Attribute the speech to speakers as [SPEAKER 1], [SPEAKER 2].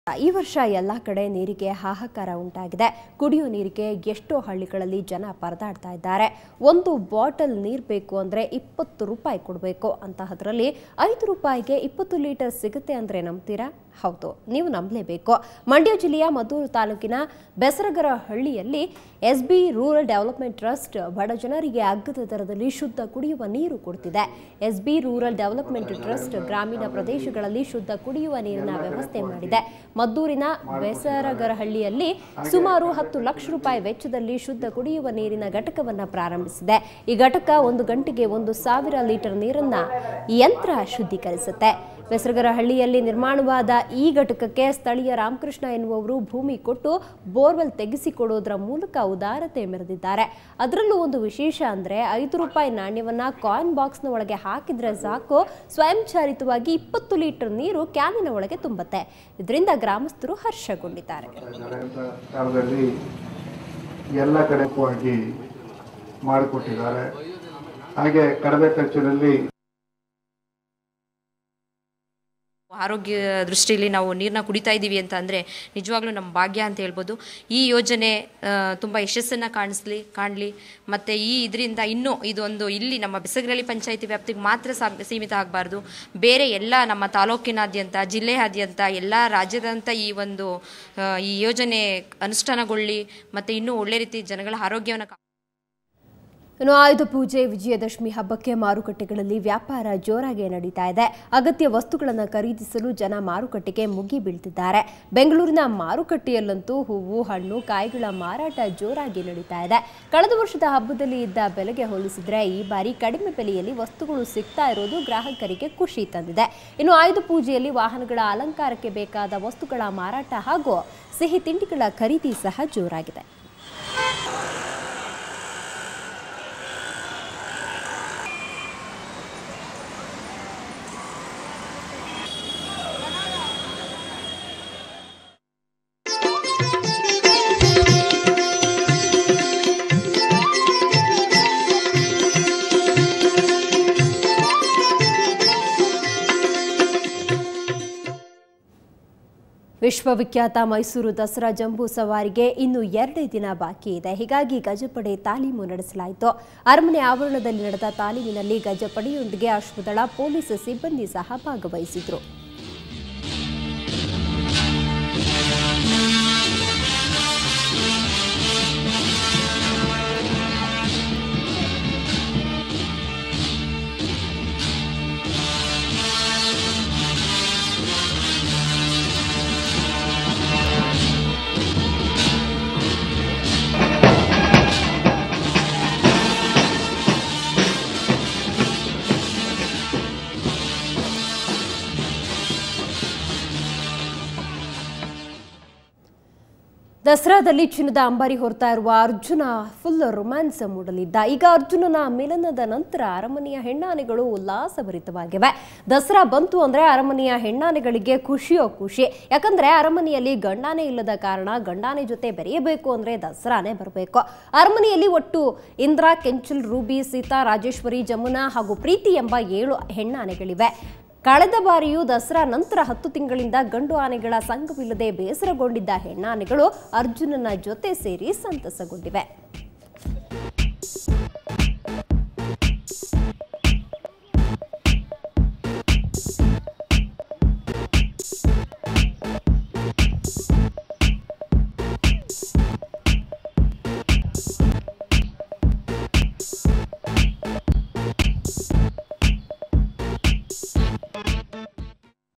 [SPEAKER 1] ಈ ವರ್ಷ ಎಲ್ಲ ಕಡೆ ನೀರಿಗೆ ಹಾಹಾಕಾರ ಉಂಟಾಗಿದೆ ಕುಡಿಯೋ ನೀರಿಗೆ ಎಷ್ಟೋ ಹಳ್ಳಿಗಳಲ್ಲಿ ಜನ ಪರದಾಡ್ತಾ ಇದ್ದಾರೆ ಒಂದು ಬಾಟಲ್ ನೀರು ಬೇಕು ಅಂದರೆ ಇಪ್ಪತ್ತು ರೂಪಾಯಿ ಕೊಡಬೇಕು ಅಂತಹದ್ರಲ್ಲಿ ಐದು ರೂಪಾಯಿಗೆ ಇಪ್ಪತ್ತು ಲೀಟರ್ ಸಿಗುತ್ತೆ ಅಂದರೆ ನಂಬ್ತೀರಾ ಹೌದು ನೀವು ನಂಬಲೇಬೇಕು ಮಂಡ್ಯ ಜಿಲ್ಲೆಯ ಮದ್ದೂರು ತಾಲೂಕಿನ ಬೆಸರಗರ ಹಳ್ಳಿಯಲ್ಲಿ S B rural development trust ಬಡ ಜನರಿಗೆ ಅಗ್ಗದ ದರದಲ್ಲಿ ಶುದ್ಧ ಕುಡಿಯುವ ನೀರು ಕೊಡ್ತಿದೆ S B rural development trust ಗ್ರಾಮೀಣ ಪ್ರದೇಶಗಳಲ್ಲಿ ಶುದ್ಧ ಕುಡಿಯುವ ನೀರಿನ ವ್ಯವಸ್ಥೆ ಮಾಡಿದೆ ಮದ್ದೂರಿನ ಬೆಸರಗರಹಳ್ಳಿಯಲ್ಲಿ ಸುಮಾರು ಹತ್ತು ಲಕ್ಷ ರೂಪಾಯಿ ವೆಚ್ಚದಲ್ಲಿ ಶುದ್ಧ ಕುಡಿಯುವ ನೀರಿನ ಘಟಕವನ್ನು ಪ್ರಾರಂಭಿಸಿದೆ ಈ ಘಟಕ ಒಂದು ಗಂಟೆಗೆ ಒಂದು ಸಾವಿರ ಲೀಟರ್ ನೀರನ್ನ ಯಂತ್ರ ಶುದ್ಧೀಕರಿಸುತ್ತೆ ಬೆಸರಗರಹಳ್ಳಿಯಲ್ಲಿ ನಿರ್ಮಾಣವಾದ ಈ ಘಟಕಕ್ಕೆ ಸ್ಥಳೀಯ ರಾಮಕೃಷ್ಣ ಎನ್ನುವವರು ಭೂಮಿ ಕೊಟ್ಟು ಬೋರ್ವೆಲ್ ತೆಗೆಸಿಕೊಡೋದ್ರ ಮೂಲಕ ಉದಾರತೆ ಮೆರೆದಿದ್ದಾರೆ ಅದರಲ್ಲೂ ಒಂದು ವಿಶೇಷ ಅಂದ್ರೆ ಐದು ರೂಪಾಯಿ ನಾಣ್ಯವನ್ನ ಕಾಯಿನ್ ಬಾಕ್ಸ್ನ ಒಳಗೆ ಹಾಕಿದ್ರೆ ಸಾಕು ಸ್ವಯಂಚಾಲಿತವಾಗಿ ಇಪ್ಪತ್ತು ಲೀಟರ್ ನೀರು ಕ್ಯಾನಿನ ಒಳಗೆ ತುಂಬುತ್ತೆ ಇದರಿಂದ ಗ್ರಾಮಸ್ಥರು ಹರ್ಷಗೊಂಡಿದ್ದಾರೆ
[SPEAKER 2] ಇದ್ದಾರೆ ಅಂತ ಕಾಲದಲ್ಲಿ ಎಲ್ಲ ಕಡೆ ಆಗಿ ಮಾಡಿಕೊಟ್ಟಿದ್ದಾರೆ ಹಾಗೆ ಕಡಿಮೆ ಖರ್ಚಿನಲ್ಲಿ
[SPEAKER 3] ಆರೋಗ್ಯ ದೃಷ್ಟಿಯಲ್ಲಿ ನಾವು ನೀರನ್ನ ಕುಡಿತಾ ಇದ್ದೀವಿ ಅಂತ ಅಂದರೆ ನಿಜವಾಗ್ಲೂ ನಮ್ಮ ಭಾಗ್ಯ ಅಂತ ಹೇಳ್ಬೋದು ಈ ಯೋಜನೆ ತುಂಬ ಯಶಸ್ಸನ್ನು ಕಾಣಿಸ್ಲಿ ಕಾಣಲಿ ಮತ್ತು ಈ ಇದರಿಂದ ಇನ್ನೂ ಇದೊಂದು ಇಲ್ಲಿ ನಮ್ಮ ಬೆಸಗರಳ್ಳಿ ಪಂಚಾಯತಿ ವ್ಯಾಪ್ತಿಗೆ ಮಾತ್ರ ಸಾ ಸೀಮಿತ ಆಗಬಾರ್ದು ಬೇರೆ ಎಲ್ಲ ನಮ್ಮ ತಾಲೂಕಿನಾದ್ಯಂತ ಜಿಲ್ಲೆಯಾದ್ಯಂತ ಎಲ್ಲ ರಾಜ್ಯದಂತ ಈ ಒಂದು ಆ, ಈ ಯೋಜನೆ ಅನುಷ್ಠಾನಗೊಳ್ಳಿ ಮತ್ತು ಇನ್ನೂ ಒಳ್ಳೆ ರೀತಿ ಜನಗಳ ಆರೋಗ್ಯವನ್ನು ಕಾ
[SPEAKER 1] ಇನ್ನು ಆಯುಧ ಪೂಜೆ ವಿಜಯದಶಮಿ ಹಬ್ಬಕ್ಕೆ ಮಾರುಕಟ್ಟೆಗಳಲ್ಲಿ ವ್ಯಾಪಾರ ಜೋರಾಗಿ ನಡೀತಾ ಇದೆ ಅಗತ್ಯ ವಸ್ತುಗಳನ್ನು ಖರೀದಿಸಲು ಜನ ಮಾರುಕಟ್ಟೆಗೆ ಮುಗಿ ಬೀಳ್ತಿದ್ದಾರೆ ಬೆಂಗಳೂರಿನ ಮಾರುಕಟ್ಟೆಯಲ್ಲಂತೂ ಹೂವು ಹಣ್ಣು ಕಾಯಿಗಳ ಮಾರಾಟ ಜೋರಾಗಿ ನಡೀತಾ ಇದೆ ಕಳೆದ ವರ್ಷದ ಹಬ್ಬದಲ್ಲಿ ಇದ್ದ ಬೆಲೆಗೆ ಹೋಲಿಸಿದ್ರೆ ಈ ಬಾರಿ ಕಡಿಮೆ ಬೆಲೆಯಲ್ಲಿ ವಸ್ತುಗಳು ಸಿಗ್ತಾ ಇರೋದು ಗ್ರಾಹಕರಿಗೆ ಖುಷಿ ತಂದಿದೆ ಇನ್ನು ಆಯುಧ ಪೂಜೆಯಲ್ಲಿ ವಾಹನಗಳ ಅಲಂಕಾರಕ್ಕೆ ಬೇಕಾದ ವಸ್ತುಗಳ ಮಾರಾಟ ಹಾಗೂ ಸಿಹಿ ತಿಂಡಿಗಳ ಖರೀದಿ ಸಹ ಜೋರಾಗಿದೆ ವಿಶ್ವವಿಖ್ಯಾತ ಮೈಸೂರು ದಸರಾ ಜಂಬೂ ಸವಾರಿಗೆ ಇನ್ನು ಎರಡೇ ದಿನ ಬಾಕಿ ಇದೆ ಹೀಗಾಗಿ ಗಜಪಡೆ ತಾಲೀಮು ನಡೆಸಲಾಯಿತು ಅರಮನೆ ಆವರಣದಲ್ಲಿ ನಡೆದ ತಾಲೀಮಿನಲ್ಲಿ ಗಜಪಡೆಯೊಂದಿಗೆ ಅಶ್ವದಳ ಪೊಲೀಸ್ ಸಿಬ್ಬಂದಿ ಸಹ ಭಾಗವಹಿಸಿದ್ರು ದಸರಾದಲ್ಲಿ ಚಿನ್ನದ ಅಂಬಾರಿ ಹೊರ್ತಾ ಇರುವ ಅರ್ಜುನ ಫುಲ್ ರೊಮ್ಯಾನ್ಸ್ ಮೂಡಲಿದ್ದ ಈಗ ಅರ್ಜುನನ ಮಿಲನದ ನಂತರ ಅರಮನೆಯ ಹೆಣ್ಣಾನೆಗಳು ಉಲ್ಲಾಸಭರಿತವಾಗಿವೆ ದಸರಾ ಬಂತು ಅಂದ್ರೆ ಅರಮನೆಯ ಹೆಣ್ಣಾನೆಗಳಿಗೆ ಖುಷಿಯೋ ಖುಷಿ ಯಾಕಂದ್ರೆ ಅರಮನೆಯಲ್ಲಿ ಗಂಡಾನೆ ಇಲ್ಲದ ಕಾರಣ ಗಂಡಾನೆ ಜೊತೆ ಬೆರೆಯಬೇಕು ಅಂದ್ರೆ ದಸರಾನೇ ಬರಬೇಕು ಅರಮನೆಯಲ್ಲಿ ಒಟ್ಟು ಇಂದ್ರ ಕೆಂಚಲ್ ರೂಬಿ ಸೀತಾ ರಾಜೇಶ್ವರಿ ಜಮುನಾ ಹಾಗೂ ಪ್ರೀತಿ ಎಂಬ ಏಳು ಹೆಣ್ಣಾನೆಗಳಿವೆ ಕಳೆದ ಬಾರಿಯೂ ದಸರಾ ನಂತರ ಹತ್ತು ತಿಂಗಳಿಂದ ಗಂಡು ಆನೆಗಳ ಸಂಘವಿಲ್ಲದೆ ಬೇಸರಗೊಂಡಿದ್ದ ಹೆಣ್ಣಾನೆಗಳು ಅರ್ಜುನನ ಜೊತೆ ಸೇರಿ ಸಂತಸಗೊಂಡಿವೆ